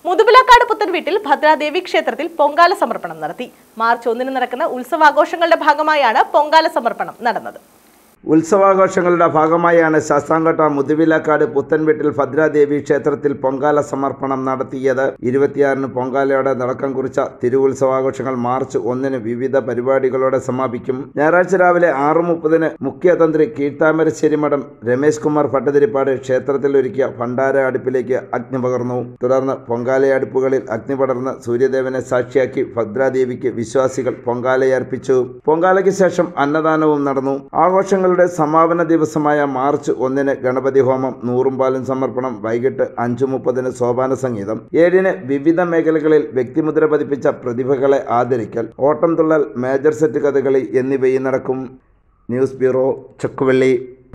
മുതുപിലക്കാട് പുത്തൻ വീട്ടിൽ ഭദ്രാദേവി ക്ഷേത്രത്തിൽ പൊങ്കാല സമർപ്പണം നടത്തി മാർച്ച് ഒന്നിന് നടക്കുന്ന ഉത്സവാഘോഷങ്ങളുടെ ഭാഗമായാണ് പൊങ്കാല സമർപ്പണം നടന്നത് ഉത്സവാഘോഷങ്ങളുടെ ഭാഗമായാണ് ശാസ്താംകോട്ട മുതുവിലക്കാട് പുത്തൻവീട്ടിൽ ഭദ്രാദേവി ക്ഷേത്രത്തിൽ പൊങ്കാല സമർപ്പണം നടത്തിയത് ഇരുപത്തിയാറിന് പൊങ്കാലയോടെ നടക്കം കുറിച്ച തിരുവുത്സവാഘോഷങ്ങൾ മാർച്ച് ഒന്നിന് വിവിധ പരിപാടികളോടെ സമാപിക്കും ഞായറാഴ്ച രാവിലെ ആറ് മുപ്പതിന് മുഖ്യതന്ത്രി കീഴ്ത്താമരശ്ശേരി മഠം രമേശ് കുമാർ ഭട്ടതിരിപ്പാട് ക്ഷേത്രത്തിൽ ഒരുക്കിയ ഭണ്ഡാര അടുപ്പിലേക്ക് അഗ്നി പകർന്നു തുടർന്ന് പൊങ്കാലയടുപ്പുകളിൽ അഗ്നി പടർന്ന് സൂര്യദേവനെ സാക്ഷിയാക്കി ഭദ്രാദേവിക്ക് വിശ്വാസികൾ പൊങ്കാലയർപ്പിച്ചു പൊങ്കാലയ്ക്ക് ശേഷം അന്നദാനവും നടന്നു ആഘോഷങ്ങളുടെ സമാപന ദിവസമായ മാർച്ച് ഒന്നിന് ഗണപതി ഹോമം നൂറും പാലും സമർപ്പണം വൈകിട്ട് അഞ്ചു മുപ്പതിന് സോപാന സംഗീതം ഏഴിന് വിവിധ മേഖലകളിൽ വ്യക്തിമുദ്ര പതിപ്പിച്ച പ്രതിഭകളെ ആദരിക്കൽ ഓട്ടം തുള്ളൽ മേജർ സെറ്റ് കഥകളി എന്നിവയും നടക്കും ന്യൂസ് ബ്യൂറോ ചക്കുവള്ളി